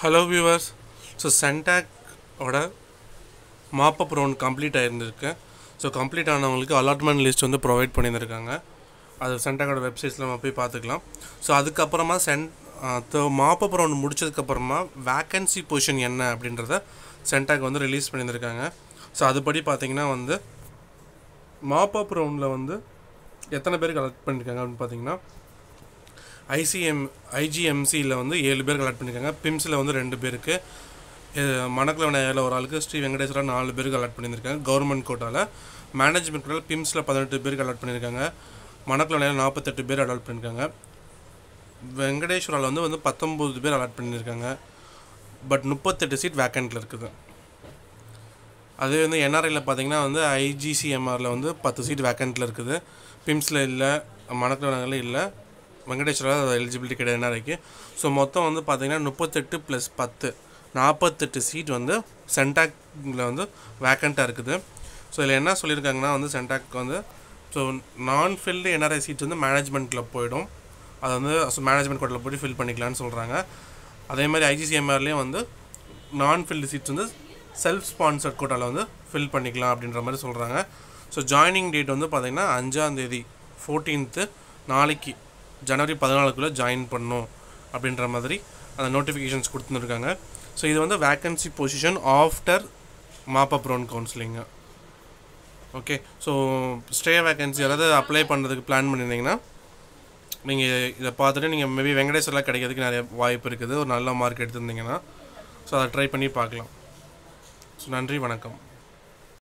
hello viewers so சென்டாக்கோட mop up round complete ஆகிருந்திருக்கு so complete ஆனவங்களுக்கு அலாட்மெண்ட் லிஸ்ட் வந்து ப்ரொவைட் பண்ணியிருந்திருக்காங்க அது சென்டாக்கோட வெப்சைட்ஸில் நம்ம போய் பார்த்துக்கலாம் ஸோ அதுக்கப்புறமா சென் மாப்பப் ரவுண்ட் முடிச்சதுக்கப்புறமா வேக்கன்சி பொசிஷன் என்ன அப்படின்றத சென்டாக் வந்து ரிலீஸ் பண்ணியிருந்திருக்காங்க ஸோ அதுபடி பார்த்தீங்கன்னா வந்து மாப்பப் ரவுண்டில் வந்து எத்தனை பேருக்கு கலெக்ட் பண்ணியிருக்காங்க அப்படின்னு பார்த்தீங்கன்னா ஐசிஎம் ஐஜிஎம்சியில் வந்து ஏழு பேர் கலெக்ட் பண்ணியிருக்காங்க பிம்ஸில் வந்து ரெண்டு பேருக்கு மணக்கில் விநாயகரில் ஒரு ஆளுக்கு ஸ்ரீ வெங்கடேஸ்வரா நாலு பேர் கலெக்ட் பண்ணியிருக்காங்க கவர்மெண்ட் கோட்டாவில் மேனேஜ்மெண்ட் கோட்டாவில் பிம்ஸில் பதினெட்டு பேர் கலெக்ட் பண்ணியிருக்காங்க மணக்கில் விநாயகர் நாற்பத்தெட்டு பேர் அலாட் பண்ணியிருக்காங்க வெங்கடேஸ்வராவில் வந்து வந்து பத்தொம்போது பேர் அலாட் பண்ணியிருக்காங்க பட் முப்பத்தெட்டு சீட் வேக்கண்ட்டில் இருக்குது அதே வந்து என்ஆர்ஐயில் பார்த்தீங்கன்னா வந்து ஐஜிசிஎம்ஆரில் வந்து பத்து சீட் வேக்கண்ட்டில் இருக்குது பிம்ஸில் இல்லை மணக்கில் விநாயகரில் இல்லை வெங்கடேஸ்வரா எலிஜிபிலிட்டி கிடையாது என்ஆர்ஐக்கு ஸோ மொத்தம் வந்து பார்த்தீங்கன்னா முப்பத்தெட்டு ப்ளஸ் பத்து நாற்பத்தெட்டு சீட் வந்து சென்டாக்ல வந்து வேக்கண்ட்டாக இருக்குது ஸோ இதில் என்ன சொல்லியிருக்காங்கன்னா வந்து சென்டாக் வந்து ஸோ நான் ஃபில்டு என்ஆர்ஐ சீட்ஸ் வந்து மேனேஜ்மெண்ட்டில் போயிடும் அதை வந்து மேனேஜ்மெண்ட் கோட்டில் போய் ஃபில் பண்ணிக்கலாம்னு சொல்கிறாங்க அதே மாதிரி ஐஜிசிஎம்ஆர்லேயும் வந்து நான் ஃபில்டு சீட்ஸ் வந்து செல்ஃப் ஸ்பான்சர்ட் கோட்டாவில் வந்து ஃபில் பண்ணிக்கலாம் அப்படின்ற மாதிரி சொல்கிறாங்க ஸோ ஜாயினிங் டேட் வந்து பார்த்திங்கன்னா அஞ்சாந்தேதி ஃபோர்டீன்த்து நாளைக்கு ஜனவரி பதினாலுக்குள்ளே ஜாயின் பண்ணும் அப்படின்ற மாதிரி அந்த நோட்டிஃபிகேஷன்ஸ் கொடுத்துருக்காங்க ஸோ இது வந்து vacancy position after mop up round counselling okay so stray vacancy யாராவது அப்ளை பண்ணுறதுக்கு பிளான் பண்ணியிருந்தீங்கன்னா நீங்கள் இதை பார்த்துட்டு நீங்கள் மேபி வெங்கடேஸ்வரில் கிடைக்கிறதுக்கு நிறைய வாய்ப்பு இருக்குது ஒரு நல்ல மார்க் எடுத்திருந்தீங்கன்னா ஸோ அதை ட்ரை பண்ணி பார்க்கலாம் ஸோ நன்றி வணக்கம்